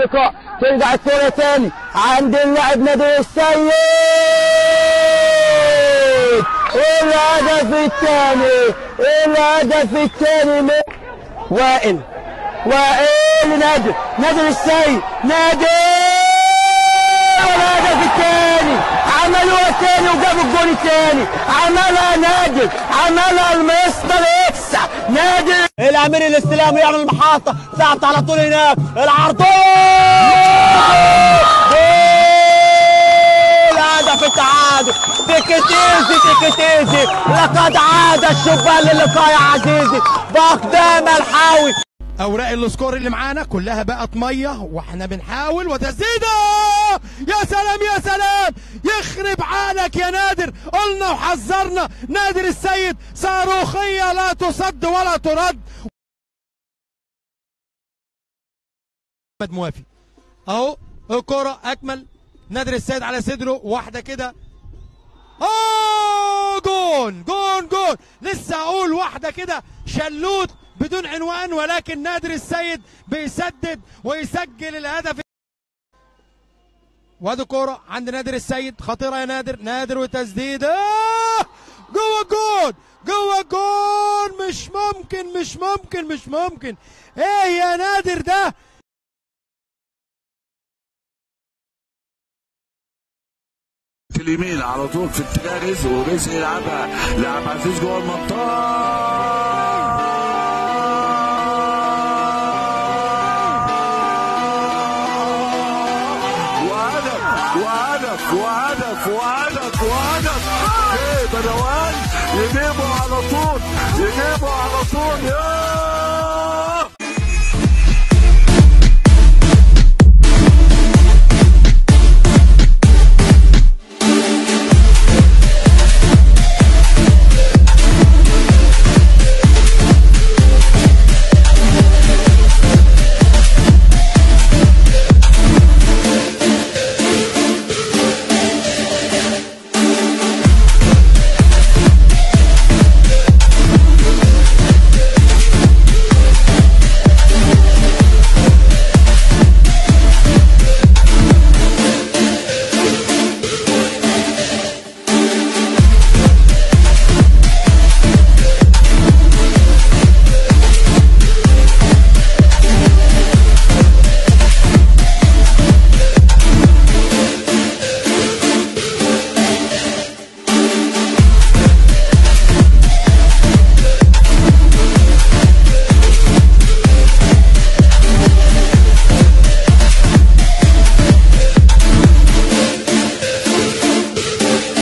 اللقاء ترجع الكرة تاني عند اللاعب نادر السيد الهدف الثاني الهدف الثاني من وائل وائل نادر نادر السيد نادر الهدف الثاني عملوا الثاني وجابوا الجول الثاني عملها نادر عملها المستر اكس نادر الامير الاستلام يعمل المحطه ثابت على طول هناك العرض هدف التعادل تكتيزي تكتيزي لقد عاد الشبان للقاء يا عزيزي باقدام الحاوي اوراق السكور اللي معانا كلها بقت ميه واحنا بنحاول وتسديده يا سلام يا سلام يخرب عقلك يا نادر قلنا وحذرنا نادر السيد صاروخيه لا تصد ولا ترد محمد موافي اهو الكرة اكمل نادر السيد على صدره واحده كده اوه جون جون جون لسه اقول واحده كده شلوت بدون عنوان ولكن نادر السيد بيسدد ويسجل الهدف وادي كوره عند نادر السيد خطيره يا نادر نادر وتسديد آه! جوه الجون جوه الجون مش ممكن مش ممكن مش ممكن ايه يا نادر ده في اليمين على طول في اتجاه رزق ورزق يلعبها لعب عزيز جوه المنطقه وهدف وهدف وهدف وهدف وهدف ايه بدوان يجيبوا على طول يجيبوا على طول يا